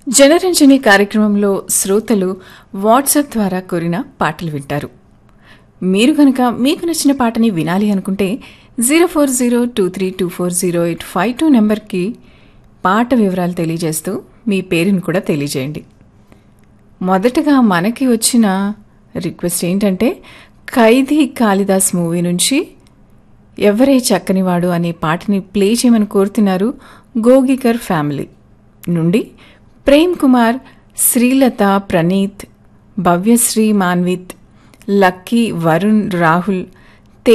జనరంజని కార్యక్రమంలో శ్రోతలు వాట్సాప్ ద్వారా కోరిన పాటలు వింటారు మీరు కనుక మీకు నచ్చిన పాటని వినాలి అనుకుంటే zero four zero two three two four zero eight five two నెంబర్కి పాట వివరాలు తెలియజేస్తూ మీ పేరును కూడా తెలియజేయండి మొదటగా మనకి వచ్చిన రిక్వెస్ట్ ఏంటంటే ఖైదీ కాళిదాస్ మూవీ నుంచి ఎవరే చక్కనివాడు అనే పాటని ప్లే చేయమని కోరుతున్నారు గోగికర్ ఫ్యామిలీ నుండి ప్రేమ్ కుమార్ శ్రీలత ప్రణీత్ భవ్యశ్రీ మాన్విత్ లక్కీ వరుణ్ రాహుల్